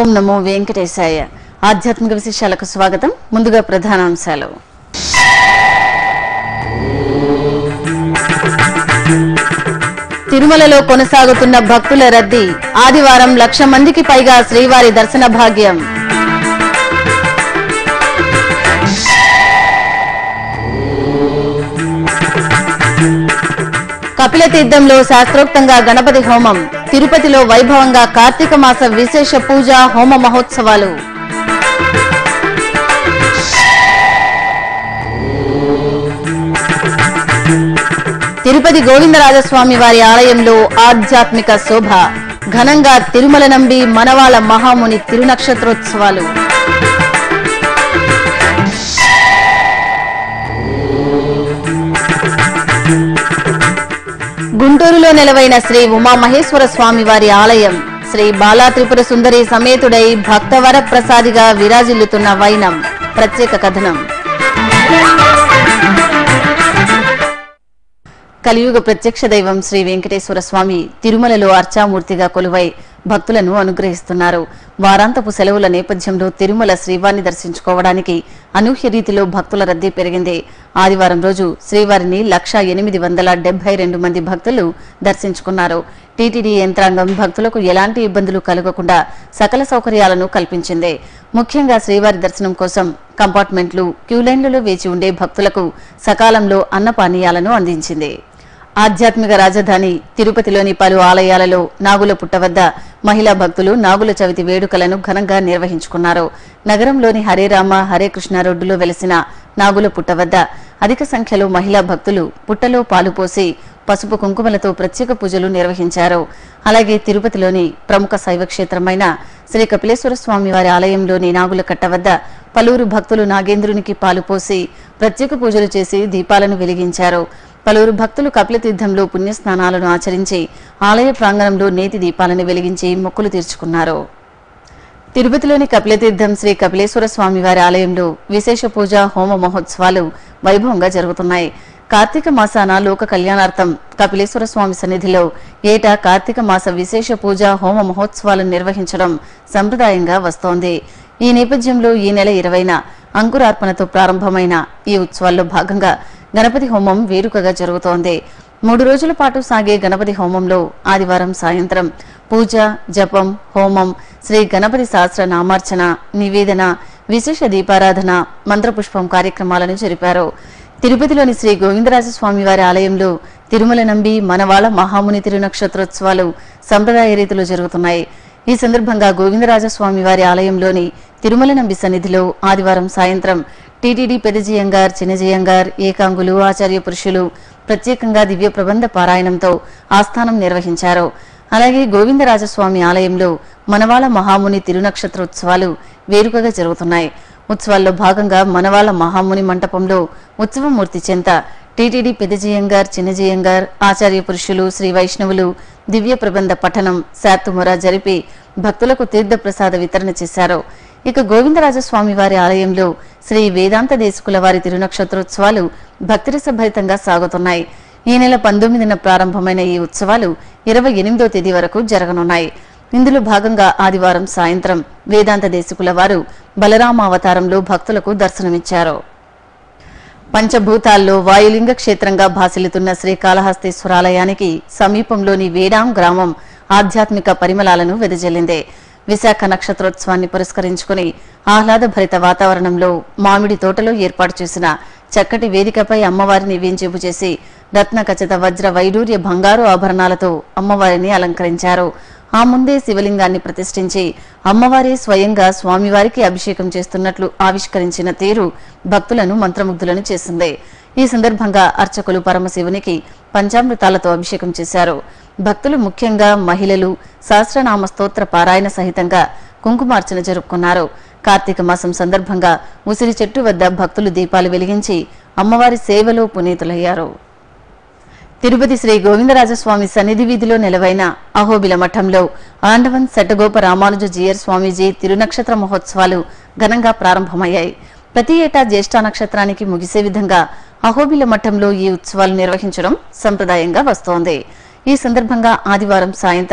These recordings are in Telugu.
ఓం నమో వెంకటేశాయ ఆధ్యాత్మిక విశేషాలకు స్వాగతం ముందుగా ప్రధానాంశాలు తిరుమలలో కొనసాగుతున్న భక్తుల రద్దీ ఆదివారం లక్ష మందికి పైగా శ్రీవారి దర్శన భాగ్యం కపిల తీర్థంలో శాస్త్రోక్తంగా గణపతి హోమం తిరుపతిలో వైభవంగా కార్తీక మాస విశేష పూజ హోమ మహోత్సవాలు తిరుపతి గోవిందరాజస్వామి వారి ఆలయంలో ఆధ్యాత్మిక శోభ ఘనంగా తిరుమల నంబి మనవాళ మహాముని తిరునక్షత్రోత్సవాలు గుంటూరులో నెలవైన శ్రీ ఉమామహేశ్వర స్వామి వారి ఆలయం శ్రీ బాలా త్రిపుర సుందరి సమేతుడై భక్తవర ప్రసాదిగా విరాజిల్లుతున్న వైనం ప్రత్యేక కథనం కలియుగ ప్రత్యక్ష దైవం శ్రీ వెంకటేశ్వర స్వామి తిరుమలలో అర్చామూర్తిగా కొలువై భక్తులను అనుగ్రహిస్తున్నారు వారాంతపు సెలవుల నేపథ్యంలో తిరుమల శ్రీవారిని దర్శించుకోవడానికి అనూహ్య రీతిలో భక్తుల రద్దీ పెరిగింది ఆదివారం రోజు శ్రీవారిని లక్షా ఎనిమిది వందల డెబ్బై రెండు మంది భక్తులు దర్శించుకున్నారు టీటీడీ యంత్రాంగం భక్తులకు ఎలాంటి ఇబ్బందులు కలగకుండా సకల సౌకర్యాలను కల్పించింది ముఖ్యంగా శ్రీవారి దర్శనం కోసం కంపార్ట్మెంట్లు క్యూలైన్లలో వేచి ఉండే భక్తులకు సకాలంలో అన్నపానీయాలను అందించింది ఆధ్యాత్మిక రాజధాని తిరుపతిలోని పలు ఆలయాలలో నాగుల పుట్ట వద్ద మహిళా భక్తులు నాగుల చవితి వేడుకలను ఘనంగా నిర్వహించుకున్నారు నగరంలోని హరే రామ హరే కృష్ణ రోడ్డులో వెలిసిన నాగుల పుట్ట వద్ద అధిక సంఖ్యలో మహిళా భక్తులు పుట్టలో పాలు పోసి పసుపు కుంకుమలతో ప్రత్యేక పూజలు నిర్వహించారు అలాగే తిరుపతిలోని ప్రముఖ శైవ క్షేత్రమైన శ్రీ కపిలేశ్వర స్వామి వారి ఆలయంలోని నాగుల కట్ట వద్ద పలువురు భక్తులు నాగేంద్రునికి పాలు పోసి ప్రత్యేక పూజలు చేసి దీపాలను వెలిగించారు పలువురు భక్తులు కపిలతీర్థంలో పుణ్యస్నానాలను ఆచరించి ఆలయ ప్రాంగణంలో నేతి దీపాలను వెలిగించి మొక్కులు తీర్చుకున్నారు తిరుపతిలోని కపిలతీర్థం శ్రీ కపిలేశ్వర స్వామి వారి ఆలయంలో విశేష పూజ హోమ మహోత్సవాలు వైభవంగా జరుగుతున్నాయి కార్తీక మాసాన లోక కళ్యాణార్థం కపిలేశ్వర స్వామి సన్నిధిలో ఏటా కార్తీక మాస విశేష పూజ హోమ మహోత్సవాలను నిర్వహించడం సంప్రదాయంగా వస్తోంది ఈ నేపథ్యంలో ఈ నెల ఇరవైన అంకురార్పణతో ప్రారంభమైన ఈ ఉత్సవాల్లో భాగంగా గణపతి హోమం వేడుకగా జరుగుతోంది మూడు రోజుల పాటు సాగే గణపతి హోమంలో ఆదివారం సాయంత్రం పూజ జపం హోమం శ్రీ గణపతి సహస్ర నామార్చన నివేదన విశేష దీపారాధన మంత్రపుష్పం కార్యక్రమాలను జరిపారు తిరుపతిలోని శ్రీ గోవిందరాజస్వామి వారి ఆలయంలో తిరుమల నంబి మనవాళ మహాముని తిరునక్షత్రోత్సవాలు సంప్రదాయ రీతిలో జరుగుతున్నాయి ఈ సందర్భంగా గోవిందరాజస్వామి వారి ఆలయంలోని తిరుమల నంబి సన్నిధిలో ఆదివారం సాయంత్రం టీటీడీ పెదజీయంగార్ చిన్నజీయంగార్ ఏకాంగులు ఆచార్య పురుషులు ప్రత్యేకంగా దివ్య ప్రబంధ పారాయణంతో ఆస్థానం నిర్వహించారు అలాగే గోవిందరాజస్వామి ఆలయంలో మనవాళ మహాముని తిరునక్షత్రోత్సవాలు వేడుకగా జరుగుతున్నాయి ఉత్సవాల్లో భాగంగా మనవాళ మహాముని మంటపంలో ఉత్సవమూర్తి చెంత టీటీడీ పెదజీయంగార్ చిన్నజీయంగార్ ఆచార్య పురుషులు శ్రీ వైష్ణవులు దివ్య ప్రబంధ పఠనం శాతుమొర జరిపి భక్తులకు తీర్థప్రసాద వితరణ చేశారు ఇక గోవిందరాజస్వామి వారి ఆలయంలో శ్రీ వేదాంత దేశకుల వారి తిరునక్షత్రోత్సవాలు భక్తిరసభరితంగా సాగుతున్నాయి ఈ నెల పంతొమ్మిదిన ప్రారంభమైన ఈ ఉత్సవాలు ఇరవై ఎనిమిదో తేదీ వరకు జరగనున్నాయి ఇందులో భాగంగా ఆదివారం సాయంత్రం వేదాంత దేశకుల వారు బలరామ అవతారంలో భక్తులకు దర్శనమిచ్చారు పంచభూతాల్లో వాయులింగ క్షేత్రంగా భాసిల్లుతున్న శ్రీకాళహస్తీశ్వరాలయానికి సమీపంలోని వేడాం గ్రామం ఆధ్యాత్మిక పరిమళాలను వెదజల్లింది విశాఖ నక్షత్రోత్సవాన్ని పురస్కరించుకుని ఆహ్లాదభరిత వాతావరణంలో మామిడి తోటలో ఏర్పాటు చేసిన చక్కటి వేదికపై అమ్మవారిని వేంచేపు చేసి రత్న ఖచ్చిత వజ్ర వైడూర్య బంగారు ఆభరణాలతో అమ్మవారిని అలంకరించారు ఆ ముందే శివలింగాన్ని ప్రతిష్ఠించి అమ్మవారే స్వయంగా స్వామివారికి అభిషేకం చేస్తున్నట్లు ఆవిష్కరించిన తీరు భక్తులను మంత్రముగ్ధులను చేసింది ఈ సందర్భంగా అర్చకులు పరమశివునికి పంచామృతాలతో అభిషేకం చేశారు భక్తులు ముఖ్యంగా మహిళలు సహస్రనామ స్తోత్ర పారాయణ సహితంగా కుంకుమార్చన జరుపుకున్నారు కార్తీక మాసం సందర్భంగా ఉసిరి చెట్టు వద్ద భక్తులు దీపాలు వెలిగించి అమ్మవారి సేవలో పునీతులయ్యారు తిరుపతి శ్రీ గోవిందరాజస్వామి సన్నిధి వీధిలో నెలవైన అహోబిల మఠంలో ఆండవన్ శటగోప రామానుజ జీయర్ స్వామీజీ తిరునక్షత్ర మహోత్సవాలు ఘనంగా ప్రారంభమయ్యాయి ప్రతి ఏటా జ్యేష్ఠ నక్షత్రానికి ముగిసే విధంగా అహోబిల మఠంలో ఈ ఉత్సవాలు నిర్వహించడం సంప్రదాయంగా వస్తోంది ఈ సందర్భంగా ఆదివారం సాయంత్రం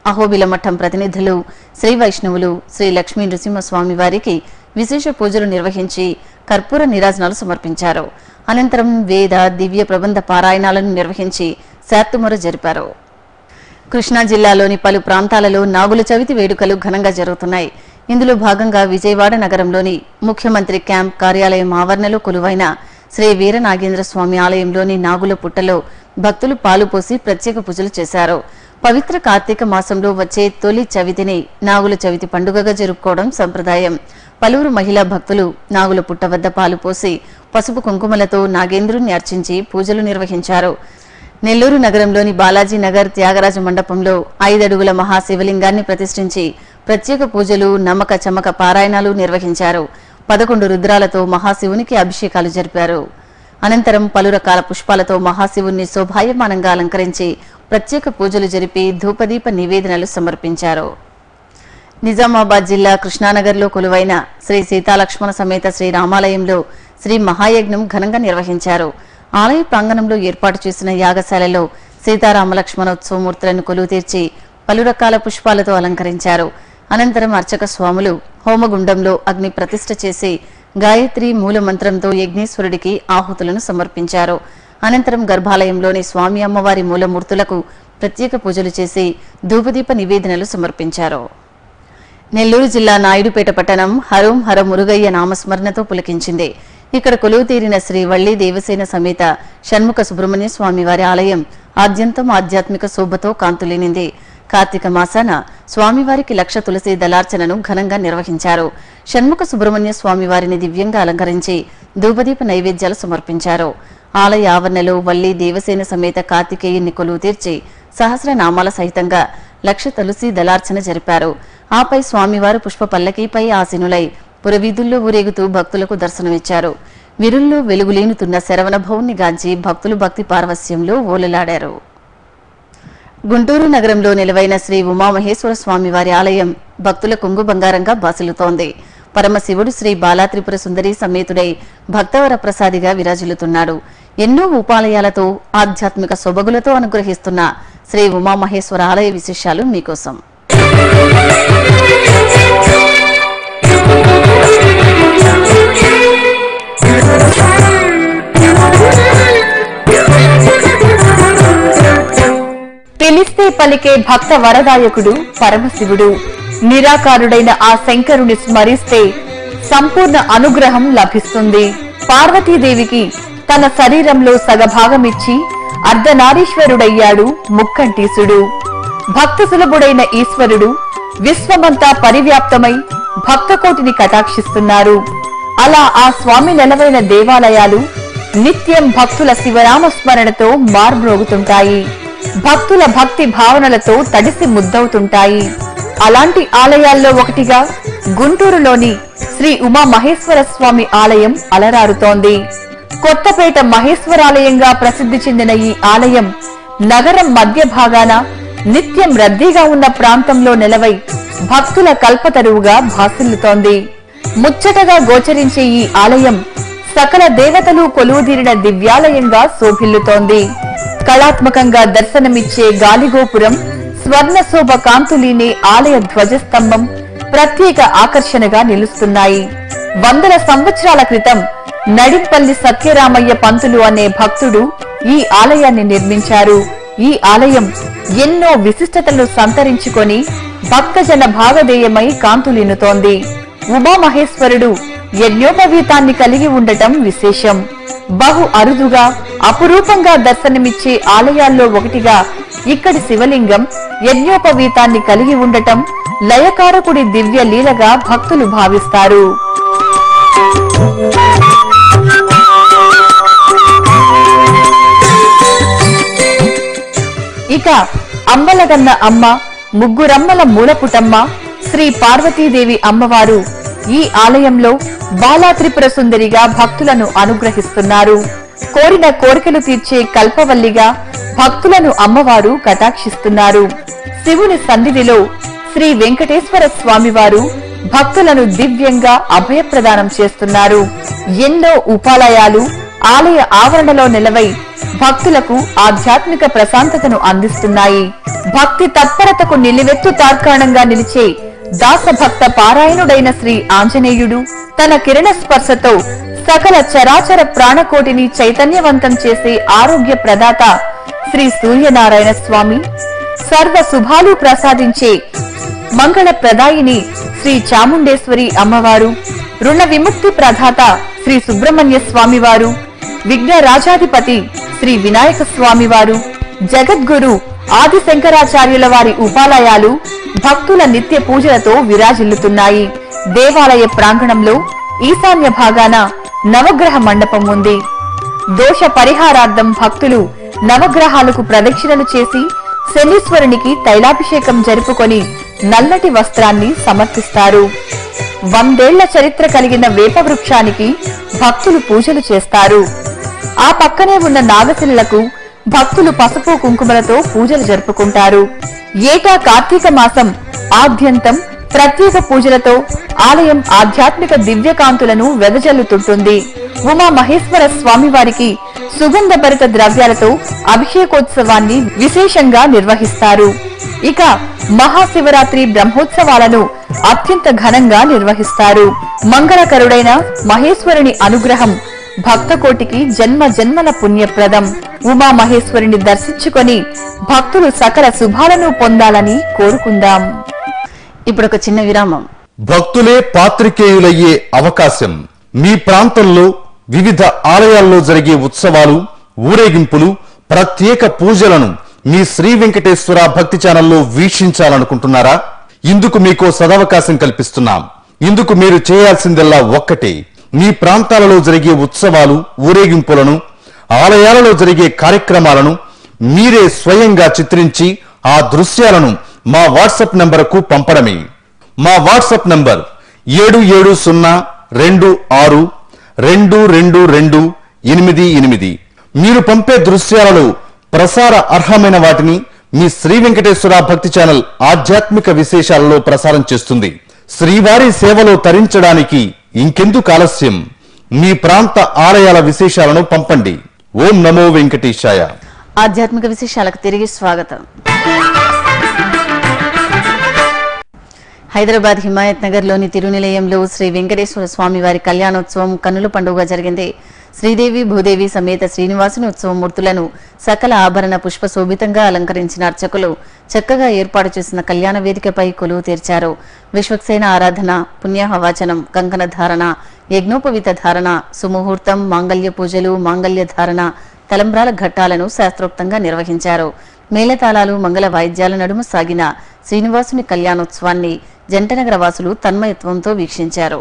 అహోబిల మఠం ప్రతినిధులు శ్రీ వైష్ణవులు శ్రీ లక్ష్మీ నృసింహస్వామి వారికి విశేష పూజలు నిర్వహించి కర్పూర నిరాజనాలు సమర్పించారు అనంతరం వేద దివ్య ప్రబంధ పారాయణాలను నిర్వహించి శాత్తుమొర జరిపారు కృష్ణా జిల్లాలోని పలు ప్రాంతాలలో నాగుల చవితి వేడుకలు ఘనంగా జరుగుతున్నాయి ఇందులో భాగంగా విజయవాడ నగరంలోని ముఖ్యమంత్రి క్యాంప్ కార్యాలయం ఆవరణలో కొలువైన శ్రీ వీరనాగేంద్ర స్వామి ఆలయంలోని నాగుల పుట్టలో భక్తులు పాలు పోసి ప్రత్యేక పూజలు చేశారు పవిత్ర కార్తీక మాసంలో వచ్చే తొలి చవితిని నాగుల చవితి పండుగగా జరుపుకోవడం సంప్రదాయం పలువురు మహిళా భక్తులు నాగుల పుట్ట వద్ద పాలు పోసి పసుపు కుంకుమలతో నాగేంద్రుని అర్చించి పూజలు నిర్వహించారు నెల్లూరు నగరంలోని బాలాజీ నగర్ త్యాగరాజ మండపంలో ఐదడుగుల మహాశివలింగాన్ని ప్రతిష్ఠించి ప్రత్యేక పూజలు నమ్మక చమక పారాయణాలు నిర్వహించారు పదకొండు రుద్రాలతో మహాశివునికి అభిషేకాలు జరిపారు అనంతరం పలు రకాల పుష్పాలతో మహాశివుణ్ణి శోభాయమానంగా అలంకరించి ప్రత్యేక పూజలు జరిపి ధూపదీప నివేదనలు సమర్పించారు నిజామాబాద్ జిల్లా కృష్ణానగర్లో కొలువైన శ్రీ సీతాలక్ష్మణ సమేత శ్రీ రామాలయంలో శ్రీ మహాయజ్ఞం ఘనంగా నిర్వహించారు ఆలయ ప్రాంగణంలో ఏర్పాటు చేసిన యాగశాలలో సీతారామలక్ష్మణోత్సవమూర్తులను కొలువు తీర్చి పలు రకాల పుష్పాలతో అలంకరించారు అనంతరం అర్చక స్వాములు హోమగుండంలో అగ్ని ప్రతిష్ఠ చేసి గాయత్రి మూల మంత్రంతో యజ్ఞేశ్వరుడికి ఆహుతులను సమర్పించారు అనంతరం గర్భాలయంలోని స్వామి అమ్మవారి మూలమూర్తులకు ప్రత్యేక పూజలు చేసి ధూపదీప నివేదనలు సమర్పించారు నెల్లూరు జిల్లా నాయుడుపేట పట్టణం హరోం హర మురుగయ్య నామస్మరణతో పులకించింది ఇక్కడ కొలువు తీరిన శ్రీ వల్లి దేవసేన సమేత షణ్ముఖ సుబ్రహ్మణ్య స్వామి వారి ఆలయం ఆద్యంతం ఆధ్యాత్మిక శోభతో కాంతులేనింది కార్తీక మాసాన స్వామివారికి లక్ష తులసి దళార్చనను ఘనంగా నిర్వహించారు షణ్ముఖ సుబ్రహ్మణ్య స్వామి వారిని దివ్యంగా అలంకరించి ధూపదీప నైవేద్యాలు సమర్పించారు ఆలయ ఆవరణలో వల్లి దేవసేన సమేత కార్తికేయుని కొలువు తీర్చి సహస్రనామాల సహితంగా లక్ష తులసి దళార్చన జరిపారు ఆపై స్వామివారు పుష్ప పల్లకీపై ఆసీనులై పురవీధుల్లో ఊరేగుతూ భక్తులకు దర్శనమిచ్చారు విరుల్లో వెలుగులీనుతున్న శరవణ భౌన్ని గాంచి భక్తులు భక్తి పార్వస్యంలో ఓలలాడారు గుంటూరు నగరంలో నిలవైన శ్రీ ఉమామహేశ్వర స్వామి వారి ఆలయం భక్తుల కొంగు బంగారంగా బాసిల్లుతోంది పరమశివుడు శ్రీ బాలాత్రిపుర సుందరి సమేతుడై భక్తవర ప్రసాదిగా విరాజిల్లుతున్నాడు ఎన్నో ఉపాలయాలతో ఆధ్యాత్మిక సొబగులతో అనుగ్రహిస్తున్న శ్రీ ఉమామహేశ్వర ఆలయ విశేషాలు మీకోసం పిలిస్తే పలికే భక్త వరదాయకుడు పరమశివుడు నిరాకారుడైన ఆ శంకరుని స్మరిస్తే సంపూర్ణ అనుగ్రహం లభిస్తుంది పార్వతీదేవికి తన శరీరంలో సగభాగమిచ్చి అర్ధనారీశ్వరుడయ్యాడు ముక్కంటీసుడు భక్త సులభుడైన ఈశ్వరుడు విశ్వమంతా పరివ్యాప్తమై భక్తకోటిని కటాక్షిస్తున్నారు అలా ఆ స్వామి నెలవైన దేవాలయాలు నిత్యం భక్తుల శివరామ స్మరణతో మార్మ్రోగుతుంటాయి భక్తుల భక్తి భావనలతో తడిసి ముద్దవుతుంటాయి అలాంటి ఆలయాల్లో ఒకటిగా గుంటూరులోని శ్రీ ఉమా మహేశ్వర స్వామి ఆలయం అలరారుతోంది కొత్తపేట మహేశ్వరాలయంగా ప్రసిద్ధి చెందిన ఈ ఆలయం నగరం మధ్య భాగాన నిత్యం రద్దీగా ఉన్న ప్రాంతంలో నిలవై భక్తుల కల్పతరువుగా భాసిల్లుతోంది ముచ్చటగా గోచరించే ఈ ఆలయం సకల దేవతలు కొలువుదీరిన దివ్యాలయంగా శోభిల్లుతోంది కళాత్మకంగా దర్శనమిచ్చే గాలిగోపురం స్వర్ణ శోభ కాంతులీనే ఆలయ ధ్వజస్తంభం ప్రత్యేక ఆకర్షణగా నిలుస్తున్నాయి వందల సంవత్సరాల క్రితం నడింపల్లి సత్యరామయ్య పంతులు అనే భక్తుడు ఈ ఆలయాన్ని నిర్మించారు ఈ ఆలయం ఎన్నో విశిష్టతలను సంతరించుకొని భక్తజన భాగధేయమై కాంతులీనుతోంది ఉమామహేశ్వరుడు యజ్ఞోపవీతాన్ని కలిగి ఉండటం విశేషం బహు అరుదుగా అపురూపంగా దర్శనమిచ్చే ఆలయాల్లో ఒకటిగా ఇక్కడి శివలింగం యజ్ఞోపవీతాన్ని కలిగి ఉండటం లయకారకుడి దివ్య లీలగా భక్తులు భావిస్తారు ఇక అమ్మలగన్న అమ్మ ముగ్గురమ్మల మూలపుటమ్మ శ్రీ పార్వతీదేవి అమ్మవారు ఈ ఆలయంలో బాలా త్రిపుర సుందరిగా భక్తులను అనుగ్రహిస్తున్నారు కోరిన కోరికలు తీర్చే కల్పవల్లిగా భక్తులను అమ్మవారు కటాక్షిస్తున్నారు శివుని సన్నిధిలో శ్రీ వెంకటేశ్వర స్వామివారు భక్తులను దివ్యంగా అభయప్రదానం చేస్తున్నారు ఎన్నో ఉపాలయాలు ఆలయ ఆవరణలో నిలవై భక్తులకు ఆధ్యాత్మిక ప్రశాంతతను అందిస్తున్నాయి భక్తి తత్పరతకు నిలివెత్తు తార్కాణంగా నిలిచే దాసభక్త పారాయణుడైన శ్రీ ఆంజనేయుడు తన కిరణ స్పర్శతో సకల చరాచర ప్రాణకోటిని చైతన్యవంతం చేసే ఆరోగ్య ప్రదాత శ్రీ సూర్యనారాయణ స్వామి సర్వ శుభాలు ప్రసాదించే మంగళ ప్రదాయిని శ్రీ చాముండేశ్వరి అమ్మవారు రుణ విముక్తి ప్రదాత శ్రీ సుబ్రహ్మణ్య స్వామివారు విఘ్న రాజాధిపతి శ్రీ వినాయక స్వామివారు జగద్గురు ఆది శంకరాచార్యుల వారి ఉపాలయాలు భక్తుల నిత్య పూజలతో విరాజిల్లుతున్నాయి దేవాలయ ప్రాంగణంలో ఈశాన్య భాగాన నవగ్రహ మండపం ఉంది దోష పరిహారార్థం భక్తులు నవగ్రహాలకు ప్రదక్షిణలు చేసి శనీశ్వరునికి తైలాభిషేకం జరుపుకొని నల్లటి వస్త్రాన్ని సమర్పిస్తారు వందేళ్ల చరిత్ర కలిగిన వేప వృక్షానికి భక్తులు పూజలు చేస్తారు ఆ పక్కనే ఉన్న నాగశిలకు భక్తులు పసుపు కుంకుమలతో పూజలు జరుపుకుంటారు ఏటా కార్తీక మాసం ఆద్యంతం ప్రత్యేక పూజలతో ఆలయం ఆధ్యాత్మిక దివ్యకాంతులను వెదజల్లుతుంటుంది ఉమా మహేశ్వర స్వామివారికి సుగంధభరిత ద్రవ్యాలతో అభిషేకోత్సవాన్ని విశేషంగా నిర్వహిస్తారు ఇక మహాశివరాత్రి బ్రహ్మోత్సవాలను అత్యంత ఘనంగా నిర్వహిస్తారు మంగళకరుడైన మహేశ్వరుని అనుగ్రహం భక్తకోటికి జన్మ జన్మల పుణ్యప్రదం ఉమా మహేశ్వరుని దర్శించుకొని భక్తులు సకల శుభాలను పొందాలని కోరుకుందాం ఇప్పుడు ఒక చిన్న విరామం భక్తులే పాత్రికేయులయ్యే అవకాశం మీ ప్రాంతంలో వివిధ ఆలయాల్లో జరిగే ఉత్సవాలు ఊరేగింపులు ప్రత్యేక పూజలను మీ శ్రీ వెంకటేశ్వర భక్తి ఛానల్లో వీక్షించాలనుకుంటున్నారా ఇందుకు మీకో సదవకాశం కల్పిస్తున్నాం ఇందుకు మీరు చేయాల్సిందల్లా ఒక్కటే మీ ప్రాంతాలలో జరిగే ఉత్సవాలు ఊరేగింపులను ఆలయాలలో జరిగే కార్యక్రమాలను మీరే స్వయంగా చిత్రించి ఆ దృశ్యాలను మా వాట్సాప్ నంబరుకు పంపడమే మా వాట్సాప్ నంబర్ ఏడు ఏడు సున్నా రెండు ఆరు రెండు రెండు రెండు ఎనిమిది ఎనిమిది మీరు పంపే దృశ్యాలలో ప్రసార అర్హమైన వాటిని మీ శ్రీ వెంకటేశ్వర భక్తి ఛానల్ ఆధ్యాత్మిక విశేషాలలో ప్రసారం చేస్తుంది శ్రీవారి సేవలో తరించడానికి ఇంకెందుకు ఆలస్యం మీ ప్రాంత ఆలయాల విశేషాలను పంపండి ఓం నమో వెంకటేశాయ ఆధ్యాత్మిక విశేషాలకు తిరిగి స్వాగతం హైదరాబాద్ హిమాయత్ నగర్ లోని తిరునిలయంలో శ్రీ వెంకటేశ్వర స్వామి వారి కళ్యాణోత్సవం కన్నుల పండుగ జరిగింది శ్రీదేవి భూదేవి సమేత శ్రీనివాసుని ఉత్సవ మూర్తులను సకల ఆభరణ పుష్ప శోభితంగా అలంకరించిన అర్చకులు చక్కగా ఏర్పాటు చేసిన కళ్యాణ వేదికపై కొలువు తీర్చారు విశ్వక్సేన ఆరాధన పుణ్యాహవాచనం కంకణ ధారణ యజ్ఞోపవిత ధారణ సుముహూర్తం మాంగళ్య పూజలు మాంగళ్య ధారణ తలంబ్రాల ఘట్టాలను శాస్త్రోక్తంగా నిర్వహించారు మేళతాళాలు మంగళ వాయిద్యాల నడుమ సాగిన శ్రీనివాసుని కళ్యాణోత్సవాన్ని జంటనగర వాసులు తన్మయత్వంతో వీక్షించారు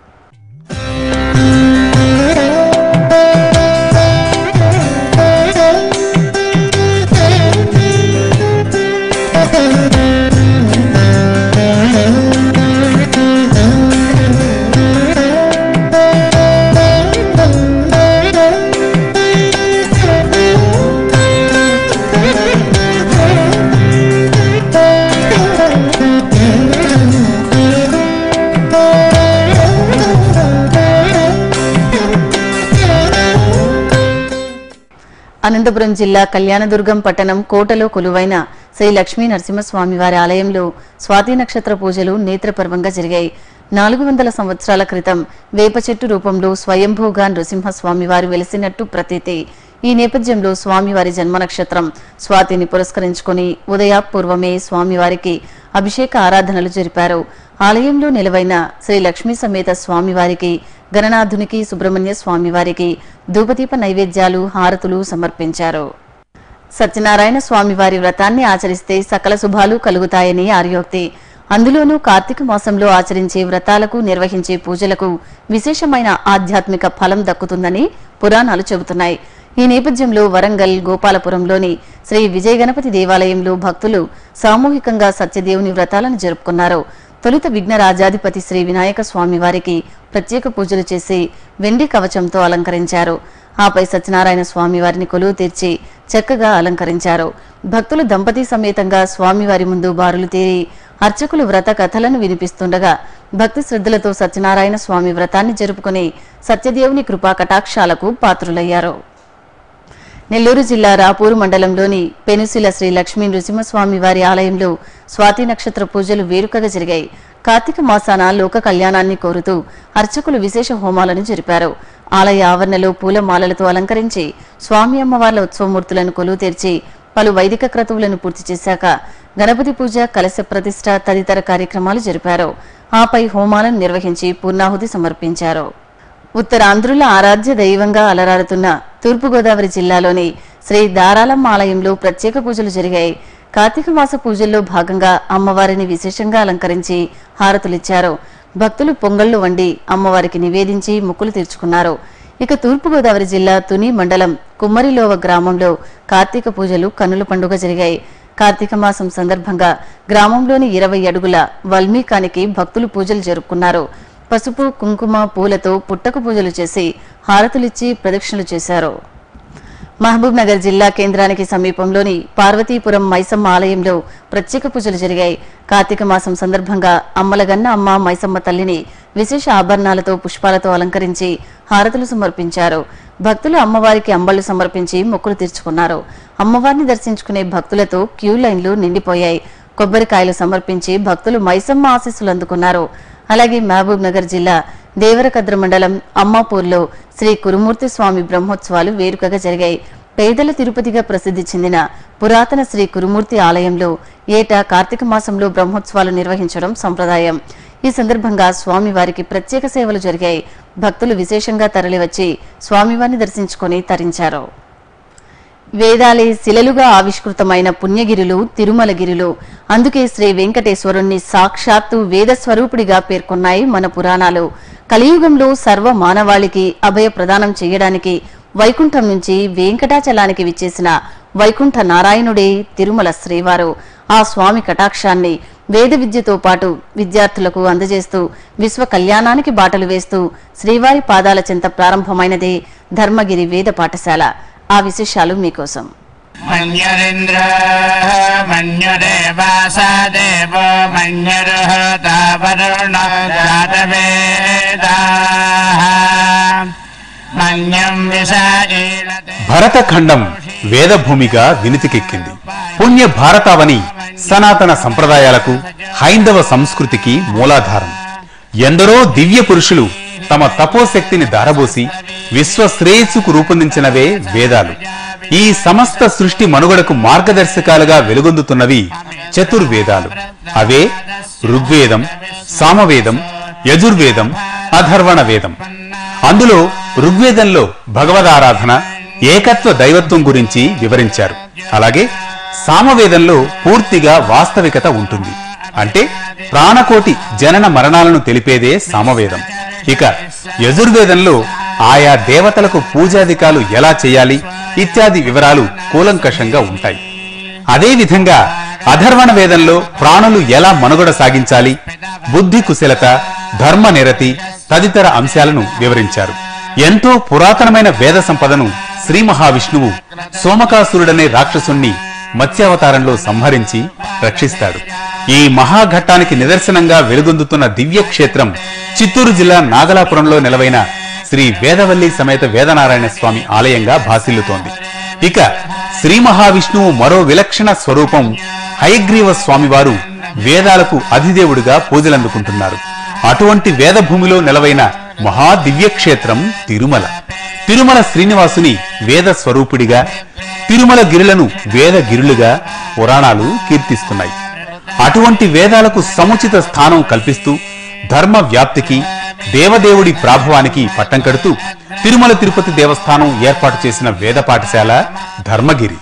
అనంతపురం జిల్లా కళ్యాణదుర్గం పట్టణం కోటలో కొలువైన శ్రీ లక్ష్మీ నరసింహస్వామి వారి ఆలయంలో స్వాతి నక్షత్ర పూజలు నేత్రపర్వంగా జరిగాయి నాలుగు వందల సంవత్సరాల క్రితం వేప చెట్టు రూపంలో స్వయంభూగా నృసింహస్వామి వారు వెలిసినట్టు ప్రతీతి ఈ నేపథ్యంలో స్వామివారి జన్మ నక్షత్రం స్వాతిని పురస్కరించుకుని ఉదయాపూర్వమే స్వామివారికి అభిషేక ఆరాధనలు జరిపారు ఆలయంలో నిలవైన శ్రీ లక్ష్మీ సమేత స్వామివారికి గణనాథునికి సుబ్రహ్మణ్య స్వామివారికి ధూపదీప నైవేద్యాలు హారతులు సమర్పించారు సత్యనారాయణ స్వామి వారి వ్రతాన్ని ఆచరిస్తే సకల శుభాలు కలుగుతాయని ఆర్యోక్తి అందులోనూ కార్తీక మాసంలో ఆచరించే వ్రతాలకు నిర్వహించే పూజలకు విశేషమైన ఆధ్యాత్మిక ఫలం దక్కుతుందని పురాణాలు చెబుతున్నాయి ఈ నేపథ్యంలో వరంగల్ గోపాలపురంలోని శ్రీ విజయ గణపతి దేవాలయంలో భక్తులు సామూహికంగా సత్యదేవుని వ్రతాలను జరుపుకున్నారు తొలుత విఘ్నరాజాధిపతి శ్రీ వినాయక స్వామి వారికి ప్రత్యేక పూజలు చేసి వెండి కవచంతో అలంకరించారు ఆపై సత్యనారాయణ స్వామి వారిని కొలువు తీర్చి చక్కగా అలంకరించారు భక్తులు దంపతి సమేతంగా స్వామివారి ముందు బారులు తీరి అర్చకులు వ్రత కథలను వినిపిస్తుండగా భక్తి శ్రద్ధలతో సత్యనారాయణ స్వామి వ్రతాన్ని జరుపుకుని సత్యదేవుని కృపా కటాక్షాలకు పాత్రులయ్యారు నెల్లూరు జిల్లా రాపూరు మండలంలోని పెనుసిల శ్రీ లక్ష్మీ నృసింహస్వామి వారి ఆలయంలో స్వాతి నక్షత్ర పూజలు వేడుకగా జరిగాయి కార్తీక మాసాన లోక కళ్యాణాన్ని కోరుతూ అర్చకులు విశేష హోమాలను జరిపారు ఆలయ ఆవరణలో పూలమాలలతో అలంకరించి స్వామి అమ్మవార్ల ఉత్సవమూర్తులను కొలువు తెరిచి పలు వైదిక క్రతువులను పూర్తి చేశాక గణపతి పూజ కలశ ప్రతిష్ట తదితర కార్యక్రమాలు జరిపారు ఆపై హోమాలను నిర్వహించి పూర్ణాహుతి సమర్పించారు ఉత్తరాంధ్రుల ఆరాధ్య దైవంగా అలరాడుతున్న తూర్పుగోదావరి జిల్లాలోని శ్రీ దారాలమ్మ ఆలయంలో ప్రత్యేక పూజలు జరిగాయి కార్తీక మాస పూజల్లో భాగంగా అమ్మవారిని విశేషంగా అలంకరించి హారతులిచ్చారు భక్తులు పొంగళ్లు వండి అమ్మవారికి నివేదించి మొక్కులు తీర్చుకున్నారు ఇక తూర్పుగోదావరి జిల్లా తుని మండలం కుమ్మరిలోవ గ్రామంలో కార్తీక పూజలు కన్నుల పండుగ జరిగాయి కార్తీక మాసం సందర్భంగా గ్రామంలోని ఇరవై అడుగుల వల్మీకానికి భక్తులు పూజలు జరుపుకున్నారు పసుపు కుంకుమ పూలతో పుట్టక పూజలు చేసి హారతులిచ్చి ప్రదక్షిణలు చేశారు మహబూబ్ నగర్ జిల్లా కేంద్రానికి సమీపంలోని పార్వతీపురం మైసమ్మ ఆలయంలో ప్రత్యేక పూజలు జరిగాయి కార్తీక మాసం సందర్భంగా అమ్మలగన్న అమ్మ మైసమ్మ తల్లిని విశేష ఆభరణాలతో పుష్పాలతో అలంకరించి హారతులు సమర్పించారు భక్తులు అమ్మవారికి అంబళ్లు సమర్పించి మొక్కులు తీర్చుకున్నారు అమ్మవారిని దర్శించుకునే భక్తులతో క్యూ లైన్లు నిండిపోయాయి కొబ్బరికాయలు సమర్పించి భక్తులు మైసమ్మ ఆశీస్సులు అందుకున్నారు అలాగే మహబూబ్ నగర్ జిల్లా దేవరకద్ర మండలం అమ్మాపూర్లో శ్రీ కురుమూర్తి స్వామి బ్రహ్మోత్సవాలు వేడుకగా జరిగాయి పేదల తిరుపతిగా ప్రసిద్ధి చెందిన పురాతన శ్రీ కురుమూర్తి ఆలయంలో ఏటా కార్తీక మాసంలో బ్రహ్మోత్సవాలు నిర్వహించడం సంప్రదాయం ఈ సందర్భంగా స్వామివారికి ప్రత్యేక సేవలు జరిగాయి భక్తులు విశేషంగా తరలివచ్చి స్వామివారిని దర్శించుకొని తరించారు వేదాలే శిలలుగా ఆవిష్కృతమైన పుణ్యగిరులు తిరుమలగిరులు అందుకే శ్రీ వెంకటేశ్వరుణ్ణి సాక్షాత్తు వేద స్వరూపుడిగా పేర్కొన్నాయి మన పురాణాలు కలియుగంలో సర్వ మానవాళికి అభయ ప్రదానం చేయడానికి వైకుంఠం నుంచి వెంకటాచలానికి విచ్చేసిన వైకుంఠ నారాయణుడే తిరుమల శ్రీవారు ఆ స్వామి కటాక్షాన్ని వేద విద్యతో పాటు విద్యార్థులకు అందజేస్తూ విశ్వ కళ్యాణానికి బాటలు వేస్తూ శ్రీవారి పాదాల చెంత ప్రారంభమైనదే ధర్మగిరి వేద పాఠశాల ఆ విశేషాలు మీకోసం మన్యరింద్ర మన్యురేవాసా దేవ మన్యరుహతా వరుణ జాతవేదా మన్యం విషాయీలతే భరతఖండం వేదభూమిగా వినితికెక్కింది పుణ్య భారతావని సనాతన సంప్రదాయాలకు హైందవ సంస్కృతికి మూలాధారం ఎందరో దివ్య పురుషులు తమ తపోశక్తిని దారబోసి విశ్వ శ్రేయస్సుకు రూపొందించినవే వేదాలు ఈ సమస్త సృష్టి మనుగడకు మార్గదర్శకాలుగా వెలుగొందుతున్నవి చతుర్వేదాలు అవే ఋగ్వేదం సామవేదం యజుర్వేదం అధర్వణ వేదం అందులో ఋగ్వేదంలో భగవదారాధన ఏకత్వ దైవత్వం గురించి వివరించారు అలాగే సామవేదంలో పూర్తిగా వాస్తవికత ఉంటుంది అంటే ప్రాణకోటి జనన మరణాలను తెలిపేదే సామవేదం ఇక యజుర్వేదంలో ఆయా దేవతలకు పూజాధికాలు ఎలా చేయాలి ఇత్యాది వివరాలు కూలంకషంగా ఉంటాయి అదే విధంగా అధర్వణ వేదంలో ప్రాణులు ఎలా మనుగడ సాగించాలి బుద్ధి కుశలత ధర్మ నిరతి తదితర అంశాలను వివరించారు ఎంతో పురాతనమైన వేద సంపదను శ్రీ మహావిష్ణువు సోమకాసురుడనే రాక్షసుణ్ణి మత్స్యావతారంలో సంహరించి రక్షిస్తాడు ఈ మహాఘట్టానికి నిదర్శనంగా వెలుగొందుతున్న దివ్య క్షేత్రం చిత్తూరు జిల్లా నాగలాపురంలో నెలవైన శ్రీ వేదవల్లి సమేత వేదనారాయణ స్వామి ఆలయంగా భాసిల్లుతోంది ఇక శ్రీ మహావిష్ణువు మరో విలక్షణ స్వరూపం హయగ్రీవ స్వామివారు వేదాలకు అధిదేవుడిగా పూజలందుకుంటున్నారు అటువంటి వేదభూమిలో నెలవైన మహా దివ్య క్షేత్రం తిరుమల తిరుమల శ్రీనివాసుని వేద స్వరూపుడిగా తిరుమల గిరులను వేద గిరులుగా పురాణాలు కీర్తిస్తున్నాయి అటువంటి వేదాలకు సముచిత స్థానం కల్పిస్తూ ధర్మ వ్యాప్తికి దేవదేవుడి ప్రాభవానికి పట్టం కడుతూ తిరుమల తిరుపతి దేవస్థానం ఏర్పాటు చేసిన వేద పాఠశాల ధర్మగిరి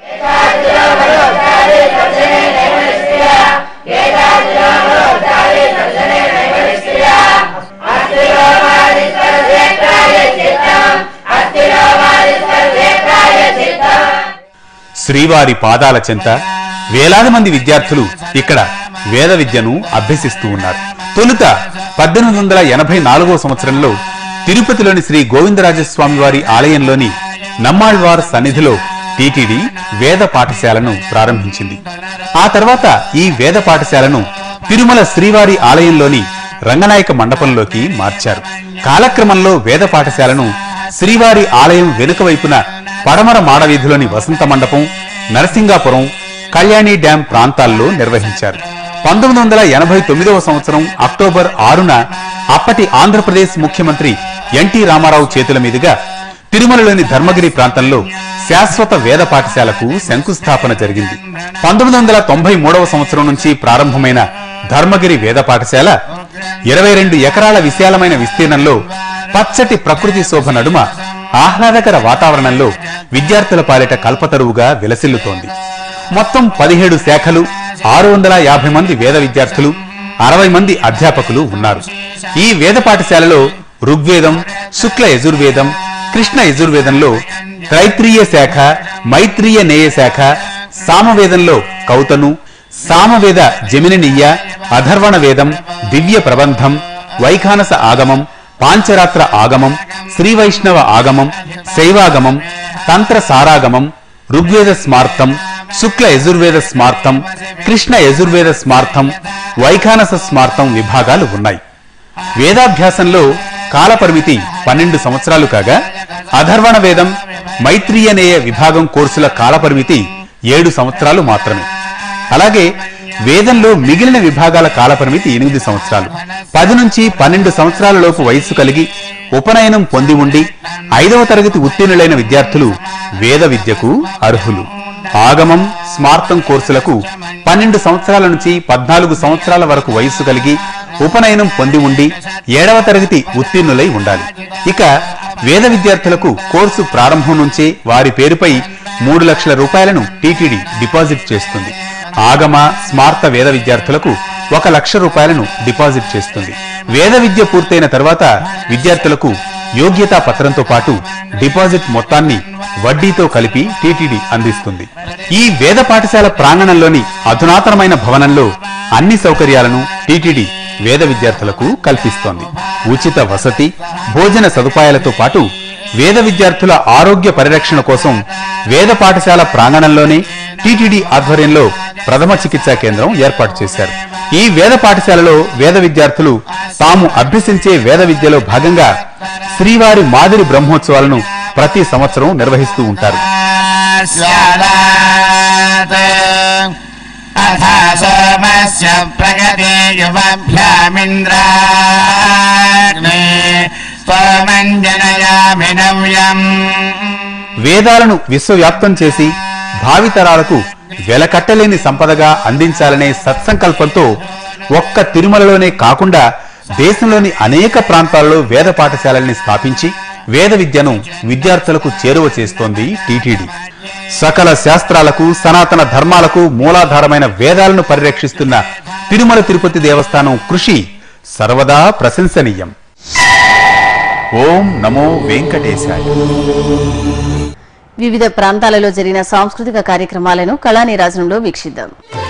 శ్రీవారి పాదాల చెంత వేలాది మంది విద్యార్థులు ఇక్కడ వేద విద్యను అభ్యసిస్తూ ఉన్నారు తొలుత పద్దెనిమిది వందల ఎనభై నాలుగో సంవత్సరంలో తిరుపతిలోని శ్రీ గోవిందరాజస్వామి వారి ఆలయంలోని నమ్మాళ్వార్ సన్నిధిలో టీటీడీ వేద పాఠశాలను ప్రారంభించింది ఆ తర్వాత ఈ వేద పాఠశాలను తిరుమల శ్రీవారి ఆలయంలోని రంగనాయక మండపంలోకి మార్చారు కాలక్రమంలో వేద పాఠశాలను శ్రీవారి ఆలయం వెనుక వైపున పడమర మాడవీధిలోని వసంత మండపం నరసింగాపురం కళ్యాణి డ్యాం ప్రాంతాల్లో నిర్వహించారు పంతొమ్మిది వందల ఎనభై తొమ్మిదవ సంవత్సరం అక్టోబర్ ఆరున అప్పటి ఆంధ్రప్రదేశ్ ముఖ్యమంత్రి ఎన్టీ రామారావు చేతుల మీదుగా తిరుమలలోని ధర్మగిరి ప్రాంతంలో శాశ్వత వేద పాఠశాలకు శంకుస్థాపన జరిగింది పంతొమ్మిది వందల తొంభై మూడవ సంవత్సరం నుంచి ప్రారంభమైన ధర్మగిరి వేద పాఠశాల ఇరవై రెండు ఎకరాల విశాలమైన విస్తీర్ణంలో పచ్చటి ప్రకృతి శోభ నడుమ ఆహ్లాదకర వాతావరణంలో విద్యార్థుల పాలిట కల్పతరువుగా విలసిల్లుతోంది మొత్తం పదిహేడు శాఖలు ఆరు వందల యాభై మంది వేద విద్యార్థులు అరవై మంది అధ్యాపకులు ఉన్నారు ఈ వేద పాఠశాలలో ఋగ్వేదం శుక్ల యజుర్వేదం కృష్ణ యజుర్వేదంలో త్రైత్రీయ శాఖ మైత్రీయ నేయ శాఖ సామవేదంలో కౌతను సామవేద జమిననీయ అధర్వణ వేదం దివ్య ప్రబంధం వైఖానస ఆగమం పాంచరాత్ర ఆగమం శ్రీవైష్ణవ ఆగమం శైవాగమం తంత్ర సారాగమం ఋగ్వేద స్మార్థం శుక్ల యజుర్వేద స్మార్థం కృష్ణ యజుర్వేద స్మార్థం వైఖానస స్మార్థం విభాగాలు ఉన్నాయి వేదాభ్యాసంలో కాలపరిమితి పన్నెండు సంవత్సరాలు కాగా అధర్వణ వేదం మైత్రీయనేయ విభాగం కోర్సుల కాలపరిమితి ఏడు సంవత్సరాలు మాత్రమే అలాగే వేదంలో మిగిలిన విభాగాల కాలపరిమితి ఎనిమిది సంవత్సరాలు పది నుంచి పన్నెండు సంవత్సరాల లోపు వయస్సు కలిగి ఉపనయనం పొంది ఉండి ఐదవ తరగతి ఉత్తీర్ణులైన విద్యార్థులు వేద విద్యకు అర్హులు ఆగమం స్మార్థం కోర్సులకు పన్నెండు సంవత్సరాల నుంచి పద్నాలుగు సంవత్సరాల వరకు వయస్సు కలిగి ఉపనయనం పొంది ఉండి ఏడవ తరగతి ఉత్తీర్ణులై ఉండాలి ఇక వేద విద్యార్థులకు కోర్సు ప్రారంభం నుంచే వారి పేరుపై మూడు లక్షల రూపాయలను టీటీడీ డిపాజిట్ చేస్తుంది ఆగమ స్మార్త వేద విద్యార్థులకు ఒక లక్ష రూపాయలను డిపాజిట్ చేస్తుంది వేద విద్య పూర్తయిన తర్వాత విద్యార్థులకు యోగ్యతా పత్రంతో పాటు డిపాజిట్ మొత్తాన్ని వడ్డీతో కలిపి టీటీడీ అందిస్తుంది ఈ వేద పాఠశాల ప్రాంగణంలోని అధునాతనమైన భవనంలో అన్ని సౌకర్యాలను టీటీడీ వేద విద్యార్థులకు కల్పిస్తోంది ఉచిత వసతి భోజన సదుపాయాలతో పాటు వేద విద్యార్థుల ఆరోగ్య పరిరక్షణ కోసం వేద పాఠశాల ప్రాంగణంలోనే టీటీడీ ఆధ్వర్యంలో ప్రథమ చికిత్సా కేంద్రం ఏర్పాటు చేశారు ఈ వేద పాఠశాలలో వేద విద్యార్థులు తాము అభ్యసించే వేద విద్యలో భాగంగా శ్రీవారి మాదిరి బ్రహ్మోత్సవాలను ప్రతి సంవత్సరం నిర్వహిస్తూ ఉంటారు स्यादात् अथा सोमस्य प्रगते युवभ्यामिन्द्राग्ने स्तोमञ्जनयामि नव्यम् వేదాలను విశ్వవ్యాప్తం చేసి భావితరాలకు వెలకట్టలేని సంపదగా అందించాలనే సత్సంకల్పంతో ఒక్క తిరుమలలోనే కాకుండా దేశంలోని అనేక ప్రాంతాల్లో వేద పాఠశాలల్ని స్థాపించి వేద విద్యను విద్యార్థులకు చేరువ చేస్తోంది టీటీడీ సకల శాస్త్రాలకు సనాతన ధర్మాలకు మూలాధారమైన వేదాలను పరిరక్షిస్తున్న తిరుమల తిరుపతి దేవస్థానం కృషి సర్వదా ప్రశంసనీయం ఓం నమో వెంకటేశాయ వివిధ ప్రాంతాలలో జరిగిన సాంస్కృతిక కార్యక్రమాలను కళానీరాజనంలో వీక్షిద్దాం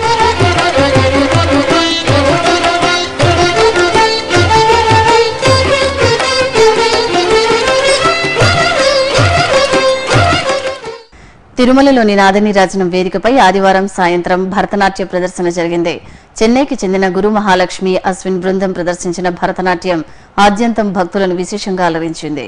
తిరుమలలోని నాదనీరాజనం వేదికపై ఆదివారం సాయంత్రం భరతనాట్య ప్రదర్శన జరిగింది చెన్నైకి చెందిన గురు మహాలక్ష్మి అశ్విన్ బృందం ప్రదర్శించిన భరతనాట్యం ఆద్యంతం భక్తులను విశేషంగా అలరించింది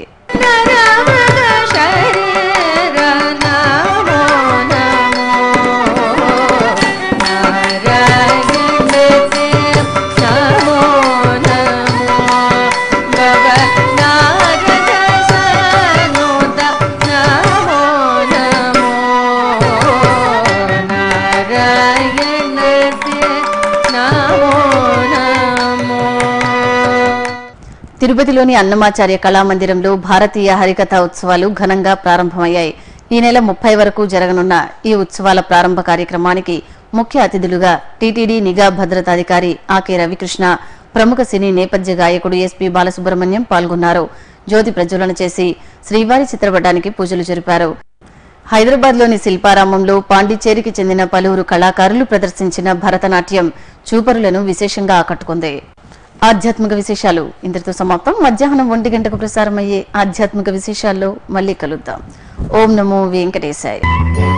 తిరుపతిలోని అన్నమాచార్య కళామందిరంలో భారతీయ హరికథ ఉత్సవాలు ఘనంగా ప్రారంభమయ్యాయి ఈ నెల ముప్పై వరకు జరగనున్న ఈ ఉత్సవాల ప్రారంభ కార్యక్రమానికి ముఖ్య అతిథులుగా టీటీడీ నిఘా భద్రతాధికారి ఆకే రవికృష్ణ ప్రముఖ సినీ నేపథ్య గాయకుడు ఎస్పీ బాలసుబ్రహ్మణ్యం పాల్గొన్నారు జ్యోతి ప్రజ్వలన చేసి శ్రీవారి చిత్రపటానికి పూజలు జరిపారు హైదరాబాద్లోని శిల్పారామంలో పాండిచ్చేరికి చెందిన పలువురు కళాకారులు ప్రదర్శించిన భరతనాట్యం చూపరులను విశేషంగా ఆకట్టుకుంది ఆధ్యాత్మిక విశేషాలు ఇంతటితో సమాప్తం మధ్యాహ్నం ఒంటి గంటకు ప్రసారమయ్యే ఆధ్యాత్మిక విశేషాల్లో మళ్ళీ కలుద్దాం ఓం నమో వెంకటేశాయ